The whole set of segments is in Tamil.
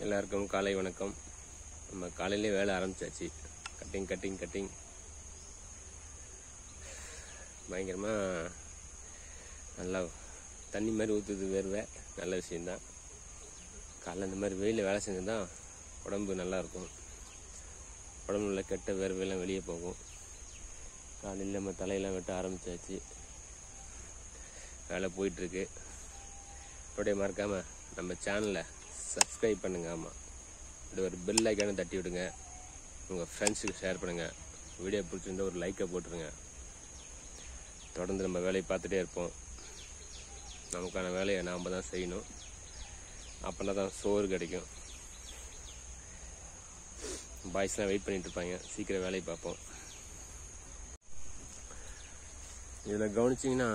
எல்லாருக்கும் காலை வணக்கம் நம்ம காலையிலே வேலை ஆரம்பிச்சாச்சு கட்டிங் கட்டிங் கட்டிங் பயங்கரமாக நல்லா தண்ணி மாதிரி ஊற்றுது வேர்வை நல்ல விஷயந்தான் காலைல இந்த மாதிரி வெயிலில் வேலை செஞ்சு தான் உடம்பு நல்லா இருக்கும் உடம்புல உள்ள கெட்ட வேர்வையெல்லாம் வெளியே போகும் காலையில் நம்ம தலையெல்லாம் வெட்ட ஆரம்பிச்சாச்சு வேலை போயிட்டுருக்கு அப்படியே மறக்காமல் நம்ம சேனலை சப்ஸ்கிரைப் பண்ணுங்க ஆமாம் இப்படி ஒரு பெல் ஐக்கான தட்டி விடுங்க உங்கள் ஃப்ரெண்ட்ஸுக்கு ஷேர் பண்ணுங்கள் வீடியோ பிடிச்சிருந்தா ஒரு லைக்கை போட்டுருங்க தொடர்ந்து நம்ம வேலையை பார்த்துட்டே இருப்போம் நமக்கான வேலையை நாம் தான் செய்யணும் அப்போனா தான் சோறு கிடைக்கும் பாய்ஸ்லாம் வெயிட் பண்ணிட்டு இருப்பாங்க சீக்கிரம் வேலையை பார்ப்போம் இதில் கவனிச்சிங்கன்னா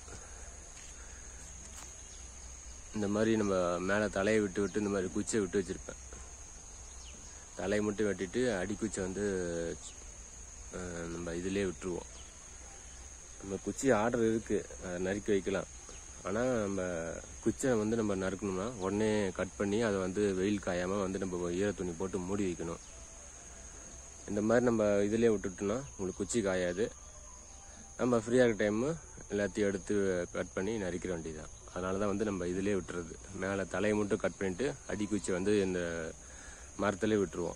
இந்த மாதிரி நம்ம மேலே தலையை விட்டு விட்டு இந்த மாதிரி குச்சியை விட்டு வச்சுருப்பேன் தலையை மட்டும் வெட்டிட்டு அடிக்குச்சை வந்து அஹ், நம்ம இதிலே விட்டுருவோம் நம்ம குச்சி ஆர்டர் இருக்குது அதை நறுக்கி வைக்கலாம் ஆனால் நம்ம குச்சியை வந்து நம்ம நறுக்கணும்னா உடனே கட் பண்ணி அதை வந்து வெயில் காயாமல் வந்து நம்ம ஈர துணி போட்டு மூடி வைக்கணும் இந்த மாதிரி நம்ம இதிலே விட்டுட்டோம்னா உங்களுக்கு குச்சி காயாது நம்ம ஃப்ரீயாக இருக்க டைமு எல்லாத்தையும் எடுத்து கட் பண்ணி நறுக்கிற வேண்டியதுதான் அதனால தான் வந்து நம்ம இதிலே விட்டுறது மேலே தலையை மட்டும் கட் பண்ணிட்டு அடிக்குச்சி வந்து இந்த மரத்துலேயே விட்டுருவோம்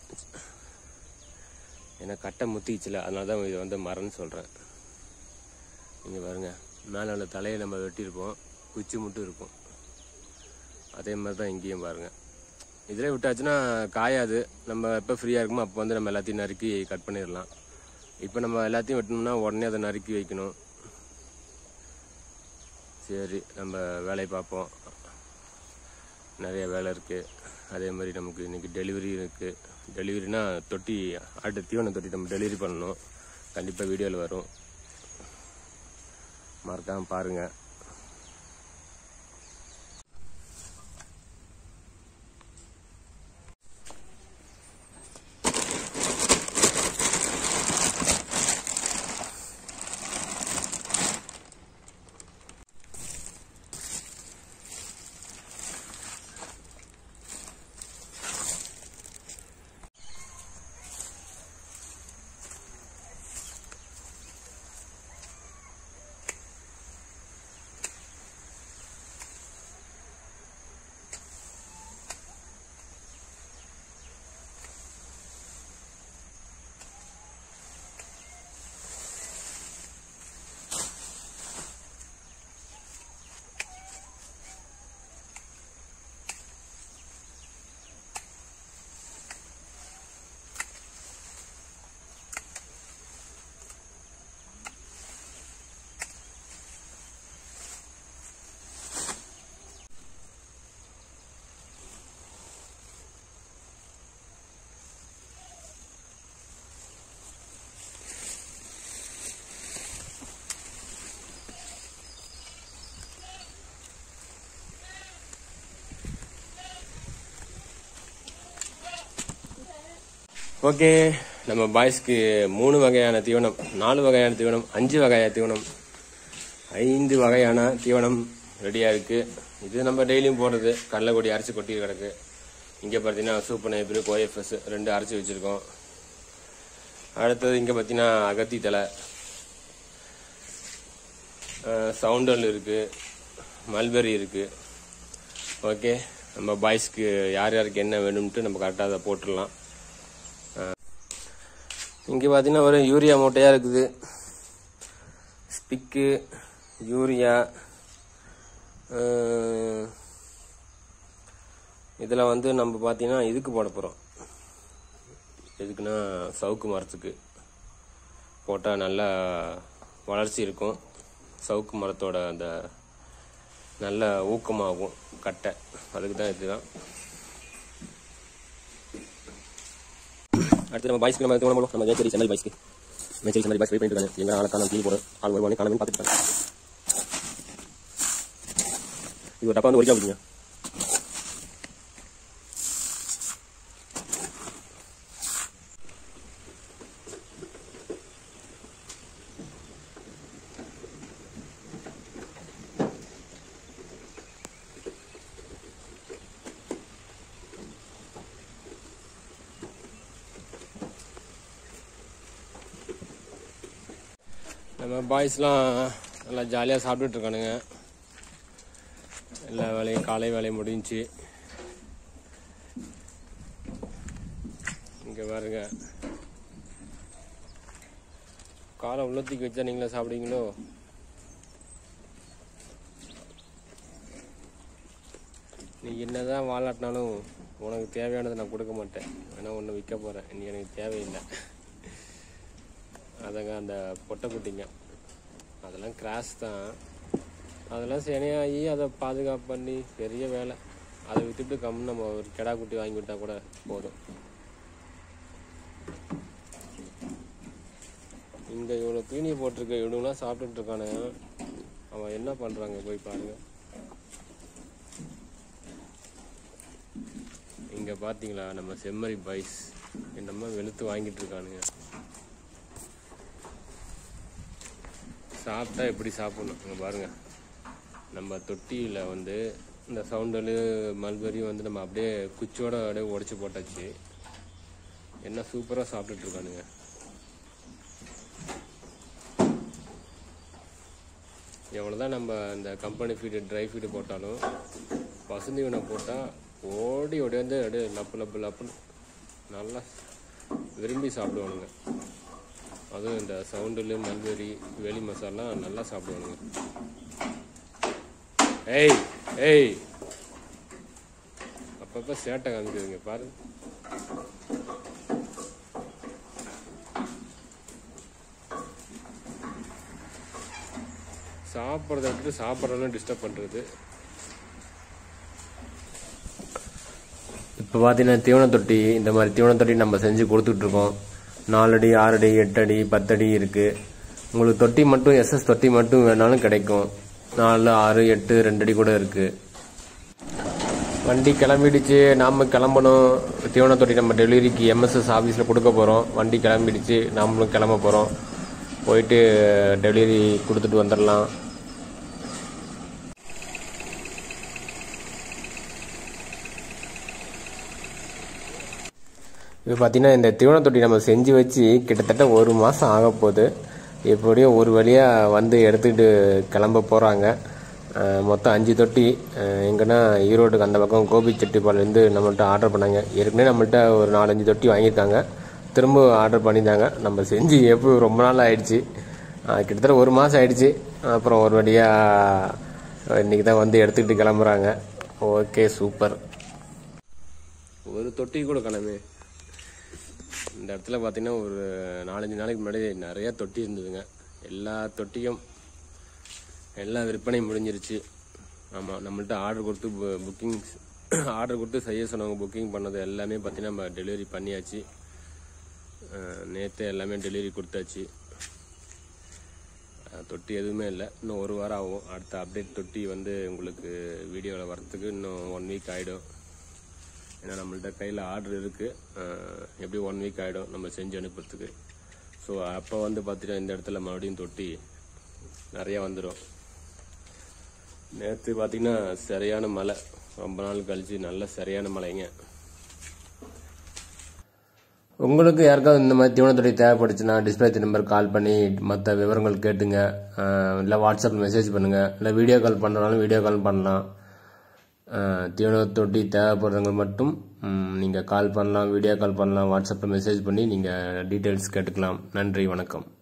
ஏன்னா கட்டை முத்திச்சுல அதனால தான் இது வந்து மரம்னு சொல்கிறேன் நீங்கள் பாருங்க மேலே உள்ள தலையை நம்ம வெட்டியிருப்போம் குச்சி மட்டும் இருக்கும் அதே மாதிரி தான் இங்கேயும் பாருங்கள் இதிலே விட்டாச்சுன்னா காயாது நம்ம எப்போ ஃப்ரீயாக இருக்குமோ அப்போ வந்து நம்ம எல்லாத்தையும் நறுக்கி கட் பண்ணிடலாம் இப்போ நம்ம எல்லாத்தையும் வெட்டணும்னா உடனே அதை நறுக்கி வைக்கணும் சரி நம்ம வேலையை பார்ப்போம் நிறைய வேலை இருக்குது அதே மாதிரி நமக்கு இன்றைக்கி டெலிவரி இருக்குது டெலிவரினா தொட்டி ஆட்டு தீவன தொட்டி நம்ம டெலிவரி பண்ணணும் கண்டிப்பாக வீடியோவில் வரும் மறக்காமல் பாருங்கள் ஓகே நம்ம பாய்ஸ்க்கு மூணு வகையான தீவனம் நாலு வகையான தீவனம் அஞ்சு வகையான தீவனம் ஐந்து வகையான தீவனம் ரெடியாக இருக்குது இது நம்ம டெய்லியும் போடுறது கடலைக்கொடி அரைச்சி கொட்டி கிடக்கு இங்கே பார்த்தீங்கன்னா சூப்பர் நைப்ரு கோஎஃப்எஸ் ரெண்டு அரைச்சி வச்சுருக்கோம் அடுத்தது இங்கே பார்த்தீங்கன்னா அகத்தி தலை சவுண்டல் இருக்குது மல்பெரி இருக்குது ஓகே நம்ம பாய்ஸ்க்கு யார் யாருக்கு என்ன வேணும்ட்டு நம்ம கரெக்டாக அதை போட்டுடலாம் இங்கே பார்த்தீங்கன்னா ஒரு யூரியா மூட்டையாக இருக்குது ஸ்பிக்கு யூரியா இதில் வந்து நம்ம பார்த்தீங்கன்னா இதுக்கு போட போகிறோம் எதுக்குன்னா சவுக்கு மரத்துக்கு போட்டால் நல்லா வளர்ச்சி இருக்கும் சவுக்கு மரத்தோட அந்த நல்ல ஊக்கமாகும் கட்டை அதுக்கு தான் இதுதான் அடுத்து நம்ம பாய்ஸ்க்கு நம்ம தோணும் நம்ம மேச்சேரி சென்னை பாய்ஸ்க்கு மேச்சேரி சென்னை பாய்ஸ் வெயிட் பண்ணிட்டு இருக்காங்க எங்க ஆளை காணும் கீழ் போடும் ஆள் வருவானே காணும் பார்த்துட்டு இருக்காங்க இது ஒரு டப்பா வந்து ஒரிக்கா விடுங்க நம்ம பாய்ஸ்லாம் நல்லா ஜாலியாக சாப்பிட்டுட்டு இருக்கானுங்க எல்லா வேலையும் காலை வேலையும் முடிஞ்சுச்சு இங்கே பாருங்க காலை உள்ளத்துக்கு வச்சா நீங்களே சாப்பிடுவீங்களோ நீ என்னதான் வாழாட்டினாலும் உனக்கு தேவையானதை நான் கொடுக்க மாட்டேன் வேணா ஒன்று விற்க போகிறேன் இன்னைக்கு எனக்கு தேவையில்லை அதங்க அந்த பொட்டைக்குட்டிங்க அதெல்லாம் கிராஸ் தான் அதெல்லாம் சினையாகி அதை பாதுகாப்பு பண்ணி பெரிய வேலை அதை விட்டுட்டு கம்மு நம்ம ஒரு கெடா குட்டி வாங்கி விட்டா கூட போதும் இங்கே இவ்வளோ தீனி போட்டிருக்க இவனுங்களாம் சாப்பிட்டுட்டு இருக்கானுங்க அவன் என்ன பண்ணுறாங்க போய் பாருங்க இங்கே பார்த்தீங்களா நம்ம செம்மறி பாய்ஸ் என்னமோ வெளுத்து வாங்கிட்டு இருக்கானுங்க சாப்பிட்டா எப்படி சாப்பிடணும் இங்கே பாருங்க நம்ம தொட்டியில் வந்து இந்த சவுண்டலு மல்பெரி வந்து நம்ம அப்படியே குச்சியோட அப்படியே உடச்சி போட்டாச்சு என்ன சூப்பராக சாப்பிட்டுட்டு இருக்கானுங்க எவ்வளோதான் நம்ம இந்த கம்பெனி ஃபீடு ட்ரை ஃபீடு போட்டாலும் பசுந்தீவனை போட்டால் ஓடி ஓடியாந்து அப்படியே லப்பு லப்பு லப்புன்னு நல்லா விரும்பி சாப்பிடுவானுங்க அதுவும் இந்த சவுண்டில் மல்பெரி வெளி மசாலா நல்லா சாப்பிடுவானுங்க ஏய் ஏய் அப்பப்போ சேட்டை காமிக்குதுங்க பாரு சாப்பிட்றத விட்டு சாப்பிட்றதும் டிஸ்டர்ப் பண்ணுறது இப்போ பார்த்தீங்கன்னா தீவன தொட்டி இந்த மாதிரி தீவன தொட்டி நம்ம செஞ்சு கொடுத்துட்ருக்கோம் நாலடி ஆறடி எட்டடி பத்தடி இருக்குது உங்களுக்கு தொட்டி மட்டும் எஸ்எஸ் தொட்டி மட்டும் வேணாலும் கிடைக்கும் நாலு ஆறு எட்டு ரெண்டடி கூட இருக்குது வண்டி கிளம்பிடுச்சு நாம் கிளம்பணும் தீவன தொட்டி நம்ம டெலிவரிக்கு எம்எஸ்எஸ் ஆஃபீஸில் கொடுக்க போகிறோம் வண்டி கிளம்பிடுச்சு நாமளும் கிளம்ப போகிறோம் போயிட்டு டெலிவரி கொடுத்துட்டு வந்துடலாம் இப்போ பார்த்தீங்கன்னா இந்த தீவன தொட்டி நம்ம செஞ்சு வச்சு கிட்டத்தட்ட ஒரு மாதம் ஆக போகுது எப்படியும் ஒரு வழியாக வந்து எடுத்துக்கிட்டு கிளம்ப போகிறாங்க மொத்தம் அஞ்சு தொட்டி அஹ் எங்கன்னா ஈரோடுக்கு அந்த பக்கம் கோபி செட்டிப்பாலேருந்து நம்மள்ட்ட ஆர்டர் பண்ணாங்க ஏற்கனவே நம்மள்ட்ட ஒரு நாலஞ்சு தொட்டி வாங்கியிருக்காங்க திரும்ப ஆர்டர் பண்ணியிருந்தாங்க நம்ம செஞ்சு எப்போ ரொம்ப நாள் ஆயிடுச்சு அஹ் கிட்டத்தட்ட ஒரு மாதம் ஆயிடுச்சு அப்புறம் ஒரு வழியாக இன்றைக்கி தான் வந்து எடுத்துக்கிட்டு கிளம்புறாங்க ஓகே சூப்பர் ஒரு தொட்டி கூட கிளம்பு இந்த இடத்துல பார்த்தீங்கன்னா ஒரு நாலஞ்சு நாளைக்கு முன்னாடி நிறைய தொட்டி இருந்ததுங்க எல்லா தொட்டியும் எல்லாம் விற்பனை முடிஞ்சிருச்சு ஆமாம் நம்மள்ட்ட ஆர்டர் கொடுத்து புக்கிங் ஆர்டர் கொடுத்து செய்ய சொன்னவங்க புக்கிங் பண்ணது எல்லாமே பார்த்தீங்கன்னா நம்ம டெலிவரி பண்ணியாச்சு நேற்று எல்லாமே டெலிவரி கொடுத்தாச்சு அஹ், தொட்டி எதுவுமே இல்லை இன்னும் ஒரு வாரம் ஆகும் அடுத்த அப்டேட் தொட்டி வந்து உங்களுக்கு வீடியோவில் வரத்துக்கு இன்னும் ஒன் வீக் ஆகிடும் ஏன்னா நம்மள்ட்ட கையில் ஆர்டர் இருக்குது எப்படி ஒன் வீக் ஆகிடும் நம்ம செஞ்சு அனுப்புறதுக்கு ஸோ அப்போ வந்து பார்த்தீங்கன்னா இந்த இடத்துல மறுபடியும் தொட்டி நிறையா வந்துடும் நேற்று பார்த்தீங்கன்னா சரியான மழை ரொம்ப நாள் கழிச்சு நல்ல சரியான மழைங்க உங்களுக்கு யாருக்காவது இந்த மாதிரி தீவனத்துறை தேவைப்படுச்சுன்னா டிஸ்பிளே நம்பர் கால் பண்ணி மற்ற விவரங்கள் கேட்டுங்க அஹ் இல்லை வாட்ஸ்அப்பில் மெசேஜ் பண்ணுங்கள் இல்லை வீடியோ கால் பண்ணுறனாலும் வீடியோ கால் பண்ணலாம் அஹ் தீவன தொட்டி தேவைப்படுறவங்க மட்டும் நீங்கள் கால் பண்ணலாம் வீடியோ கால் பண்ணலாம் வாட்ஸ்அப்பில் மெசேஜ் பண்ணி நீங்கள் டீட்டெயில்ஸ் கேட்டுக்கலாம் நன்றி வணக்கம்